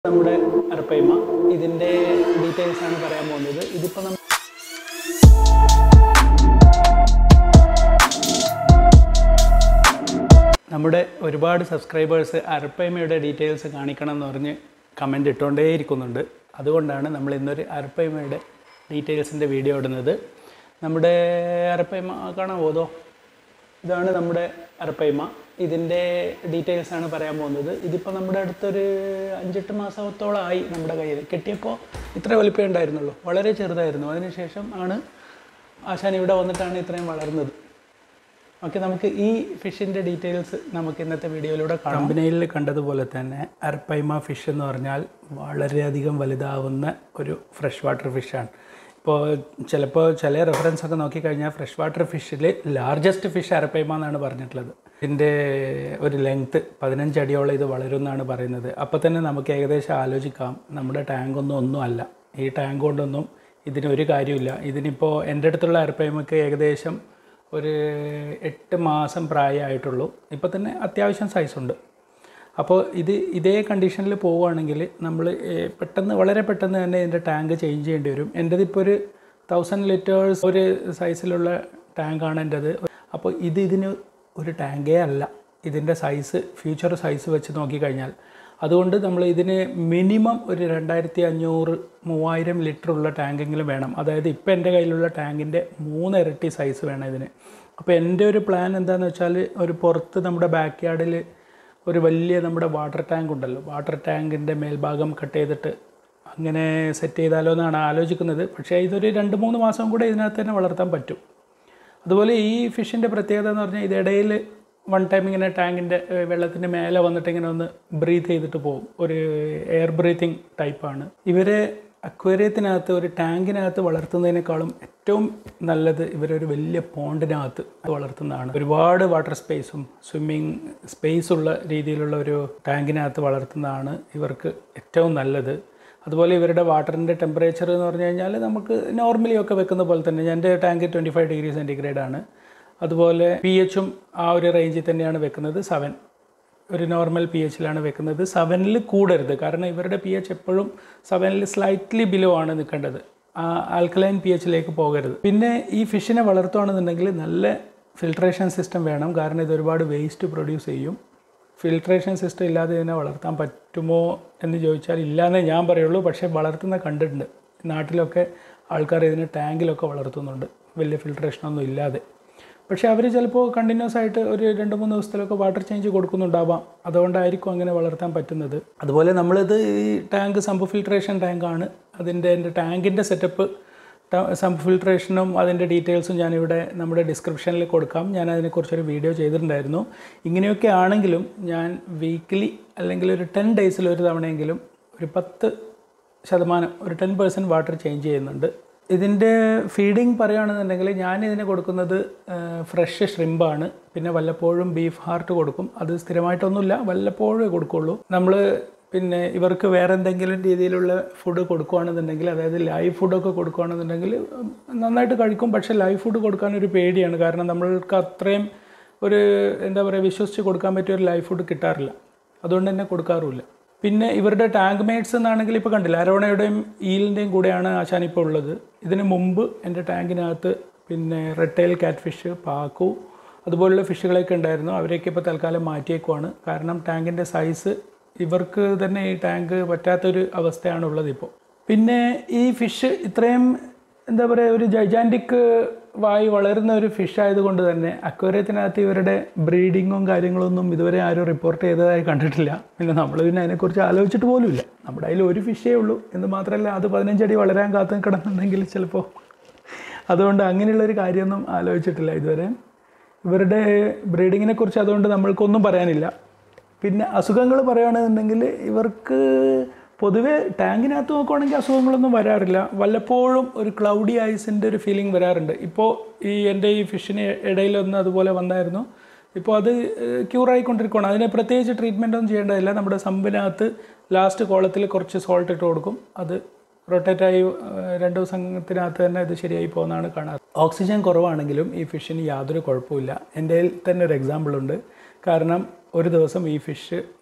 നമ്മുടെ അരപ്പൈമ ഇതിൻ്റെ ഡീറ്റെയിൽസ് ആണ് പറയാൻ പോകുന്നത് ഇതിപ്പോൾ നമ്മൾ നമ്മുടെ ഒരുപാട് സബ്സ്ക്രൈബേഴ്സ് അരപ്പൈമയുടെ ഡീറ്റെയിൽസ് കാണിക്കണം എന്ന് പറഞ്ഞ് കമൻ്റ് ഇട്ടുകൊണ്ടേയിരിക്കുന്നുണ്ട് അതുകൊണ്ടാണ് നമ്മൾ ഇന്നൊരു അരപ്പൈമയുടെ ഡീറ്റെയിൽസിൻ്റെ വീഡിയോ ഇടുന്നത് നമ്മുടെ അരപ്പൈമ കാണാൻ പോതോ ഇതാണ് നമ്മുടെ അരപ്പൈമ ഇതിൻ്റെ ഡീറ്റെയിൽസ് ആണ് പറയാൻ പോകുന്നത് ഇതിപ്പോൾ നമ്മുടെ അടുത്തൊരു അഞ്ചെട്ട് മാസത്തോളമായി നമ്മുടെ കയ്യിൽ കിട്ടിയപ്പോൾ ഇത്ര വലിപ്പമേ ഉണ്ടായിരുന്നുള്ളൂ വളരെ ചെറുതായിരുന്നു അതിനുശേഷം ആണ് ആശാൻ ഇവിടെ വന്നിട്ടാണ് ഇത്രയും വളർന്നത് ഓക്കെ നമുക്ക് ഈ ഫിഷിൻ്റെ ഡീറ്റെയിൽസ് നമുക്ക് ഇന്നത്തെ വീഡിയോയിലൂടെ കാണാം കമ്പനിയിൽ കണ്ടതുപോലെ തന്നെ അരപ്പൈമ ഫിഷ് എന്ന് പറഞ്ഞാൽ വളരെയധികം വലുതാവുന്ന ഒരു ഫ്രഷ് വാട്ടർ ഫിഷാണ് ഇപ്പോൾ ചിലപ്പോൾ ചില റെഫറൻസ് ഒക്കെ നോക്കിക്കഴിഞ്ഞാൽ ഫ്രഷ് വാട്ടർ ഫിഷിൽ ലാർജസ്റ്റ് ഫിഷ് അരപ്പൈമ എന്നാണ് പറഞ്ഞിട്ടുള്ളത് ഇതിൻ്റെ ഒരു ലെങ്ത്ത് പതിനഞ്ച് അടിയോളം ഇത് വളരും എന്നാണ് പറയുന്നത് അപ്പോൾ തന്നെ നമുക്ക് ഏകദേശം ആലോചിക്കാം നമ്മുടെ ടാങ്കൊന്നും ഒന്നും അല്ല ഈ ടാങ്ക് കൊണ്ടൊന്നും ഇതിനൊരു കാര്യമില്ല ഇതിനിപ്പോൾ എൻ്റെ അടുത്തുള്ള അരപ്പൈമക്ക് ഏകദേശം ഒരു എട്ട് മാസം പ്രായമായിട്ടുള്ളൂ ഇപ്പോൾ തന്നെ അത്യാവശ്യം സൈസുണ്ട് അപ്പോൾ ഇത് ഇതേ കണ്ടീഷനിൽ പോവുകയാണെങ്കിൽ നമ്മൾ പെട്ടെന്ന് വളരെ പെട്ടെന്ന് തന്നെ ഇതിൻ്റെ ടാങ്ക് ചേഞ്ച് ചെയ്യേണ്ടി വരും എൻ്റെത് ഇപ്പോൾ ഒരു തൗസൻഡ് ലിറ്റേഴ്സ് ഒരു സൈസിലുള്ള ടാങ്കാണ് എൻ്റെത് അപ്പോൾ ഇത് ഇതിന് ഒരു ടാങ്കേ അല്ല ഇതിൻ്റെ സൈസ് ഫ്യൂച്ചർ സൈസ് വെച്ച് നോക്കിക്കഴിഞ്ഞാൽ അതുകൊണ്ട് നമ്മൾ ഇതിന് മിനിമം ഒരു രണ്ടായിരത്തി അഞ്ഞൂറ് മൂവായിരം ലിറ്റർ ഉള്ള ടാങ്കെങ്കിലും വേണം അതായത് ഇപ്പോൾ എൻ്റെ കയ്യിലുള്ള ടാങ്കിൻ്റെ മൂന്ന് ഇരട്ടി സൈസ് വേണം ഇതിന് അപ്പോൾ എൻ്റെ ഒരു പ്ലാൻ എന്താണെന്ന് വെച്ചാൽ ഒരു പുറത്ത് നമ്മുടെ ബാക്ക് യാർഡിൽ ഒരു വലിയ നമ്മുടെ വാട്ടർ ടാങ്ക് ഉണ്ടല്ലോ വാട്ടർ ടാങ്കിൻ്റെ മേൽഭാഗം കട്ട് ചെയ്തിട്ട് അങ്ങനെ സെറ്റ് ചെയ്താലോ എന്നാണ് ആലോചിക്കുന്നത് പക്ഷേ ഇതൊരു രണ്ട് മൂന്ന് മാസം കൂടെ ഇതിനകത്ത് തന്നെ വളർത്താൻ പറ്റും അതുപോലെ ഈ ഫിഷിൻ്റെ പ്രത്യേകത എന്ന് പറഞ്ഞാൽ ഇതിടയിൽ വൺ ടൈം ഇങ്ങനെ ടാങ്കിൻ്റെ വെള്ളത്തിൻ്റെ മേലെ വന്നിട്ട് ഇങ്ങനെ ഒന്ന് ബ്രീത്ത് ചെയ്തിട്ട് പോകും ഒരു എയർ ബ്രീത്തിങ് ടൈപ്പാണ് ഇവരെ അക്വേറിയത്തിനകത്ത് ഒരു ടാങ്കിനകത്ത് വളർത്തുന്നതിനേക്കാളും ഏറ്റവും നല്ലത് ഇവരൊരു വലിയ പോണ്ടിനകത്ത് വളർത്തുന്നതാണ് ഒരുപാട് വാട്ടർ സ്പേസും സ്വിമ്മിങ് സ്പേസ് ഉള്ള രീതിയിലുള്ള ഒരു ടാങ്കിനകത്ത് വളർത്തുന്നതാണ് ഇവർക്ക് ഏറ്റവും നല്ലത് അതുപോലെ ഇവരുടെ വാട്ടറിൻ്റെ ടെമ്പറേച്ചർ എന്ന് പറഞ്ഞു കഴിഞ്ഞാൽ നമുക്ക് നോർമലി ഒക്കെ വെക്കുന്ന പോലെ തന്നെ എൻ്റെ tank twenty five degree centigrade ആണ് അതുപോലെ പി എച്ചും ആ ഒരു റേഞ്ചിൽ തന്നെയാണ് വെക്കുന്നത് സെവൻ ഒരു നോർമൽ പി എച്ചിലാണ് വെക്കുന്നത് സെവനിൽ കൂടരുത് കാരണം ഇവരുടെ പി എച്ച് എപ്പോഴും സെവനിൽ സ്ലൈറ്റ്ലി ബിലോ ആണ് നിൽക്കേണ്ടത് ആ ആൽക്കലൈൻ പി എച്ചിലേക്ക് പോകരുത് പിന്നെ ഈ ഫിഷിനെ വളർത്തുകയാണെന്നുണ്ടെങ്കിൽ നല്ല ഫിൽട്രേഷൻ സിസ്റ്റം വേണം കാരണം ഇത് ഒരുപാട് വേസ്റ്റ് പ്രൊഡ്യൂസ് ചെയ്യും ഫിൽട്രേഷൻ സിസ്റ്റം ഇല്ലാതെ ഇതിനെ വളർത്താൻ പറ്റുമോ എന്ന് ചോദിച്ചാൽ ഇല്ലയെന്നേ ഞാൻ പറയുള്ളൂ പക്ഷേ വളർത്തുന്ന കണ്ടിട്ടുണ്ട് നാട്ടിലൊക്കെ ആൾക്കാർ ഇതിനെ ടാങ്കിലൊക്കെ വളർത്തുന്നുണ്ട് വലിയ ഫിൽട്രേഷനൊന്നും ഇല്ലാതെ പക്ഷേ അവർ ചിലപ്പോൾ കണ്ടിന്യൂസ് ആയിട്ട് ഒരു രണ്ട് മൂന്ന് ദിവസത്തിലൊക്കെ വാട്ടർ ചേഞ്ച് കൊടുക്കുന്നുണ്ടാവാം അതുകൊണ്ടായിരിക്കും അങ്ങനെ വളർത്താൻ പറ്റുന്നത് അതുപോലെ നമ്മളിത് ഈ ടാങ്ക് സമ്പ് ഫിൽട്രേഷൻ ടാങ്കാണ് അതിൻ്റെ എൻ്റെ ടാങ്കിൻ്റെ സെറ്റപ്പ് സമ്പ് ഫിൽട്രേഷനും അതിൻ്റെ ഡീറ്റെയിൽസും ഞാനിവിടെ നമ്മുടെ ഡിസ്ക്രിപ്ഷനിൽ കൊടുക്കാം ഞാൻ അതിനെക്കുറിച്ചൊരു വീഡിയോ ചെയ്തിട്ടുണ്ടായിരുന്നു ഇങ്ങനെയൊക്കെ ആണെങ്കിലും ഞാൻ വീക്ക്ലി അല്ലെങ്കിൽ ഒരു ടെൻ ഡേയ്സിൽ ഒരു തവണയെങ്കിലും ഒരു പത്ത് ശതമാനം ഒരു ടെൻ പെർസെൻറ്റ് വാട്ടർ ചേഞ്ച് ചെയ്യുന്നുണ്ട് ഇതിൻ്റെ ഫീഡിങ് പറയുകയാണെന്നുണ്ടെങ്കിൽ ഞാൻ ഇതിന് കൊടുക്കുന്നത് ഫ്രഷ് ഷ്രിമ്പാണ് പിന്നെ വല്ലപ്പോഴും ബീഫ് ഹാർട്ട് കൊടുക്കും അത് സ്ഥിരമായിട്ടൊന്നുമില്ല വല്ലപ്പോഴേ കൊടുക്കുള്ളൂ നമ്മൾ പിന്നെ ഇവർക്ക് വേറെ എന്തെങ്കിലും രീതിയിലുള്ള ഫുഡ് കൊടുക്കുകയാണെന്നുണ്ടെങ്കിൽ അതായത് ലൈവ് ഫുഡൊക്കെ കൊടുക്കുകയാണെന്നുണ്ടെങ്കിൽ നന്നായിട്ട് കഴിക്കും പക്ഷേ ലൈവ് ഫുഡ് കൊടുക്കാൻ ഒരു പേടിയാണ് കാരണം നമ്മൾക്ക് അത്രയും ഒരു എന്താ പറയുക വിശ്വസിച്ച് കൊടുക്കാൻ പറ്റിയ ഒരു ലൈവ് ഫുഡ് കിട്ടാറില്ല അതുകൊണ്ട് തന്നെ കൊടുക്കാറുമില്ല പിന്നെ ഇവരുടെ ടാങ്ക് മേറ്റ്സ് എന്നാണെങ്കിൽ ഇപ്പോൾ കണ്ടില്ല അരോണയുടെയും ഈലിൻ്റെയും കൂടെയാണ് ആശാൻ ഇപ്പോൾ ഉള്ളത് ഇതിന് മുമ്പ് എൻ്റെ ടാങ്കിനകത്ത് പിന്നെ red tail cat fish pacu അതുപോലുള്ള ഫിഷുകളൊക്കെ ഉണ്ടായിരുന്നു അവരെയൊക്കെ ഇപ്പോൾ തൽക്കാലം മാറ്റിയേക്കുവാണ് കാരണം ടാങ്കിൻ്റെ സൈസ് ഇവർക്ക് തന്നെ ഈ ടാങ്ക് പറ്റാത്തൊരു അവസ്ഥയാണ് ഉള്ളത് ഇപ്പോൾ പിന്നെ ഈ ഫിഷ് ഇത്രയും എന്താ പറയുക ഒരു ജൈജാൻറ്റിക് വായി വളരുന്ന ഒരു ഫിഷ് ആയതുകൊണ്ട് തന്നെ അക്വേറിയത്തിനകത്ത് ഇവരുടെ ബ്രീഡിങ്ങും കാര്യങ്ങളൊന്നും ഇതുവരെ ആരും റിപ്പോർട്ട് ചെയ്തതായി കണ്ടിട്ടില്ല പിന്നെ നമ്മൾ പിന്നെ അതിനെക്കുറിച്ച് ആലോചിച്ചിട്ട് പോലുമില്ല നമ്മുടെ അതിൽ ഒരു ഫിഷേ ഉള്ളൂ എന്ന് മാത്രമല്ല അത് പതിനഞ്ചടി വളരാൻ കാത്തു കിടന്നുണ്ടെങ്കിൽ ചിലപ്പോൾ അതുകൊണ്ട് അങ്ങനെയുള്ളൊരു കാര്യമൊന്നും ആലോചിച്ചിട്ടില്ല ഇതുവരെ ഇവരുടെ ബ്രീഡിങ്ങിനെ കുറിച്ച് അതുകൊണ്ട് നമ്മൾക്കൊന്നും പറയാനില്ല പിന്നെ അസുഖങ്ങൾ പറയുകയാണെന്നുണ്ടെങ്കിൽ ഇവർക്ക് പൊതുവേ ടാങ്കിനകത്ത് നോക്കുവാണെങ്കിൽ അസുഖങ്ങളൊന്നും വരാറില്ല വല്ലപ്പോഴും ഒരു ക്ലൗഡി ഐസിൻ്റെ ഒരു ഫീലിംഗ് വരാറുണ്ട് ഇപ്പോൾ ഈ എൻ്റെ ഈ ഫിഷിന് ഇടയിലൊന്ന് അതുപോലെ വന്നായിരുന്നു ഇപ്പോൾ അത് ക്യൂറായിക്കൊണ്ടിരിക്കുകയാണ് അതിന് പ്രത്യേകിച്ച് ട്രീറ്റ്മെൻ്റ് ഒന്നും ചെയ്യേണ്ടതില്ല നമ്മുടെ സമ്പിനകത്ത് ലാസ്റ്റ് കോളത്തിൽ കുറച്ച് സോൾട്ട് ഇട്ട് കൊടുക്കും അത് റൊട്ടേറ്റായി രണ്ട് ദിവസത്തിനകത്ത് തന്നെ ഇത് ശരിയായി പോകുന്നതാണ് കാണാറ് ഓക്സിജൻ കുറവാണെങ്കിലും ഈ ഫിഷിന് യാതൊരു കുഴപ്പമില്ല എൻ്റെ തന്നെ ഒരു എക്സാമ്പിൾ ഉണ്ട് കാരണം ഒരു ദിവസം ഈ ഫിഷ്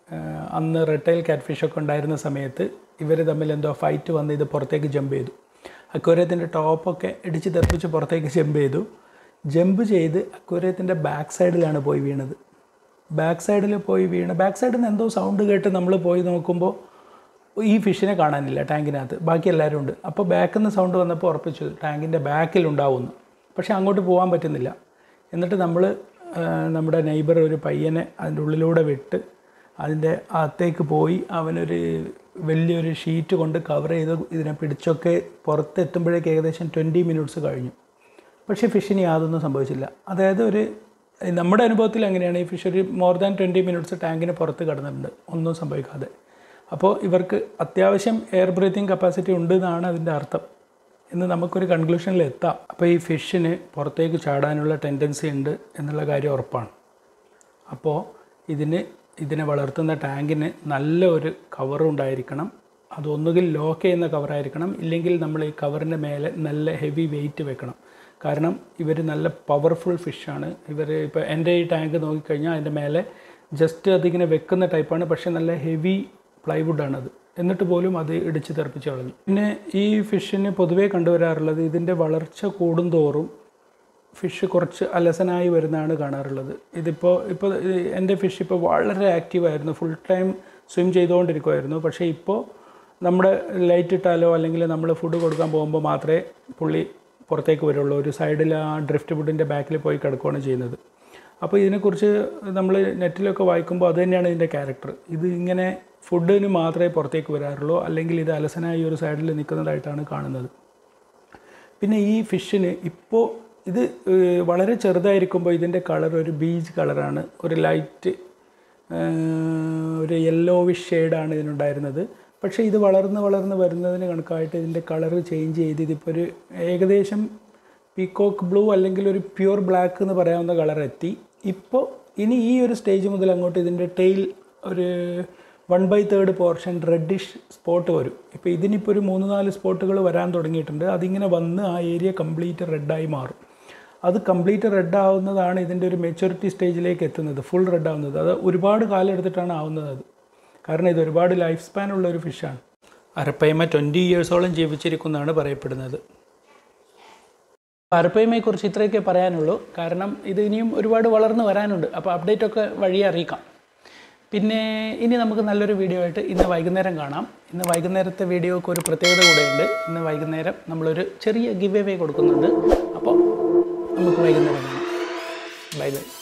അന്ന് റെട്ടൈൽ കാറ്റ്ഫിഷ് ഒക്കെ ഉണ്ടായിരുന്ന സമയത്ത് ഇവർ തമ്മിൽ എന്തോ ഫൈറ്റ് വന്ന് ഇത് പുറത്തേക്ക് ജമ്പ് ചെയ്തു അക്വേറിയത്തിൻ്റെ ടോപ്പൊക്കെ ഇടിച്ച് തെറിപ്പിച്ച് പുറത്തേക്ക് ജമ്പ് ചെയ്തു ജമ്പ് ചെയ്ത് അക്വേറിയത്തിൻ്റെ ബാക്ക് സൈഡിലാണ് പോയി വീണത് ബാക്ക് സൈഡിൽ പോയി വീണ് ബാക്ക് സൈഡിൽ നിന്ന് എന്തോ സൗണ്ട് കേട്ട് നമ്മൾ പോയി നോക്കുമ്പോൾ ഈ ഫിഷിനെ കാണാനില്ല ടാങ്കിനകത്ത് ബാക്കി എല്ലാവരും ഉണ്ട് അപ്പോൾ ബാക്കിൽ നിന്ന് സൗണ്ട് വന്നപ്പോൾ ഉറപ്പിച്ചു ടാങ്കിൻ്റെ ബാക്കിൽ ഉണ്ടാവുമെന്ന് പക്ഷേ അങ്ങോട്ട് പോകാൻ പറ്റുന്നില്ല എന്നിട്ട് നമ്മൾ നമ്മുടെ നെയ്ബർ ഒരു പയ്യനെ അതിൻ്റെ ഉള്ളിലൂടെ വിട്ട് അതിൻ്റെ അകത്തേക്ക് പോയി അവനൊരു വലിയൊരു ഷീറ്റ് കൊണ്ട് കവർ ചെയ്ത് ഇതിനെ പിടിച്ചൊക്കെ പുറത്തെത്തുമ്പോഴേക്ക് ഏകദേശം ട്വൻറ്റി മിനിറ്റ്സ് കഴിഞ്ഞു പക്ഷേ ഫിഷിന് യാതൊന്നും സംഭവിച്ചില്ല അതായത് ഒരു നമ്മുടെ അനുഭവത്തിൽ അങ്ങനെയാണ് ഈ ഫിഷ് ഒരു മോർ ദാൻ ട്വൻറ്റി മിനിറ്റ്സ് ടാങ്കിന് പുറത്ത് കിടന്നിട്ടുണ്ട് ഒന്നും സംഭവിക്കാതെ അപ്പോൾ ഇവർക്ക് അത്യാവശ്യം എയർ ബ്രീത്തിങ് കപ്പാസിറ്റി ഉണ്ട് എന്നാണ് അതിൻ്റെ അർത്ഥം എന്ന് നമുക്കൊരു കൺക്ലൂഷനിൽ എത്താം അപ്പോൾ ഈ ഫിഷിന് പുറത്തേക്ക് ചാടാനുള്ള ടെൻഡൻസി ഉണ്ട് എന്നുള്ള കാര്യം ഉറപ്പാണ് അപ്പോൾ ഇതിന് ഇതിനെ വളർത്തുന്ന ടാങ്കിന് നല്ല ഒരു കവർ ഉണ്ടായിരിക്കണം അതൊന്നുകിൽ ലോക്ക് ചെയ്യുന്ന കവറായിരിക്കണം ഇല്ലെങ്കിൽ നമ്മൾ ഈ കവറിൻ്റെ മേലെ നല്ല ഹെവി വെയിറ്റ് വെക്കണം കാരണം ഇവർ നല്ല പവർഫുൾ ഫിഷാണ് ഇവർ ഇപ്പോൾ എൻ്റെ ഈ ടാങ്ക് നോക്കിക്കഴിഞ്ഞാൽ അതിൻ്റെ മേലെ ജസ്റ്റ് അതിങ്ങനെ വെക്കുന്ന ടൈപ്പാണ് പക്ഷേ നല്ല ഹെവി പ്ലൈവുഡാണത് എന്നിട്ട് പോലും അത് ഇടിച്ച് തെറിപ്പിച്ച് കളഞ്ഞു പിന്നെ ഈ ഫിഷിന് പൊതുവേ കണ്ടുവരാറുള്ളത് ഇതിൻ്റെ വളർച്ച കൂടുന്തോറും ഫിഷ് കുറച്ച് അലസനായി വരുന്നതാണ് കാണാറുള്ളത് ഇതിപ്പോൾ ഇപ്പോൾ എൻ്റെ ഫിഷ് ഇപ്പോൾ വളരെ ആക്റ്റീവായിരുന്നു ഫുൾ ടൈം സ്വിം ചെയ്തുകൊണ്ടിരിക്കുമായിരുന്നു പക്ഷേ ഇപ്പോൾ നമ്മുടെ ലൈറ്റ് ഇട്ടാലോ അല്ലെങ്കിൽ നമ്മൾ ഫുഡ് കൊടുക്കാൻ പോകുമ്പോൾ മാത്രമേ പുള്ളി പുറത്തേക്ക് വരുള്ളൂ ഒരു സൈഡിൽ ആ ഡ്രിഫ്റ്റ് വുഡിൻ്റെ ബാക്കിൽ പോയി കിടക്കുകയാണ് ചെയ്യുന്നത് അപ്പോൾ ഇതിനെക്കുറിച്ച് നമ്മൾ നെറ്റിലൊക്കെ വായിക്കുമ്പോൾ അത് തന്നെയാണ് ഇതിൻ്റെ ക്യാരക്ടർ ഇത് ഇങ്ങനെ ഫുഡിന് മാത്രമേ പുറത്തേക്ക് വരാറുള്ളൂ അല്ലെങ്കിൽ ഇത് അലസനായി ഒരു സൈഡിൽ നിൽക്കുന്നതായിട്ടാണ് കാണുന്നത് പിന്നെ ഈ ഫിഷിന് ഇപ്പോൾ ഇത് ഏഹ്, വളരെ ചെറുതായിരിക്കുമ്പോൾ ഇതിൻ്റെ കളർ ഒരു ബീച്ച് കളറാണ് ഒരു ലൈറ്റ് ഒരു യെല്ലോവിഷ് ഷെയ്ഡാണ് ഇതിനുണ്ടായിരുന്നത് പക്ഷേ ഇത് വളർന്ന് വളർന്ന് വരുന്നതിന് കണക്കായിട്ട് ഇതിൻ്റെ കളർ ചേഞ്ച് ചെയ്ത് ഇതിപ്പോൾ ഒരു ഏകദേശം പീക്കോക്ക് ബ്ലൂ അല്ലെങ്കിൽ ഒരു പ്യുവർ ബ്ലാക്ക് എന്ന് പറയാവുന്ന കളർ എത്തി ഇപ്പോൾ ഇനി ഈ ഒരു സ്റ്റേജ് മുതൽ അങ്ങോട്ട് ഇതിൻ്റെ ടെയിൽ ഒരു one by third portion reddish spot വരും ഇപ്പോൾ ഇതിനിപ്പോൾ ഒരു മൂന്ന് നാല് സ്പോട്ടുകൾ വരാൻ തുടങ്ങിയിട്ടുണ്ട് അതിങ്ങനെ വന്ന് ആ ഏരിയ കംപ്ലീറ്റ് റെഡായി മാറും അത് കംപ്ലീറ്റ് റെഡ് ആവുന്നതാണ് ഇതിൻ്റെ ഒരു മെച്യൂരിറ്റി സ്റ്റേജിലേക്ക് എത്തുന്നത് ഫുൾ റെഡ് ആവുന്നത് അത് ഒരുപാട് കാലം എടുത്തിട്ടാണ് ആവുന്നത് അത് കാരണം ഇത് ഒരുപാട് ലൈഫ് സ്പാൻ ഉള്ള ഒരു ഫിഷാണ് അരപ്പയ്മ ട്വൻറ്റി ഇയേഴ്സോളം ജീവിച്ചിരിക്കുന്നതാണ് പറയപ്പെടുന്നത് അരപ്പയ്മയെക്കുറിച്ച് ഇത്രയൊക്കെ പറയാനുള്ളൂ കാരണം ഇത് ഇനിയും ഒരുപാട് വളർന്നു വരാനുണ്ട് അപ്പോൾ അപ്ഡേറ്റ് ഒക്കെ വഴി അറിയിക്കാം പിന്നെ ഇനി നമുക്ക് നല്ലൊരു വീഡിയോ ആയിട്ട് ഇന്ന് വൈകുന്നേരം കാണാം ഇന്ന് വൈകുന്നേരത്തെ വീഡിയോക്ക് ഒരു പ്രത്യേകത കൂടെയുണ്ട് ഇന്ന് വൈകുന്നേരം നമ്മളൊരു ചെറിയ ഗിവ് അവേ കൊടുക്കുന്നുണ്ട് അപ്പോൾ നമുക്ക് വൈകുന്നേരം കാണാം ബൈ ബൈ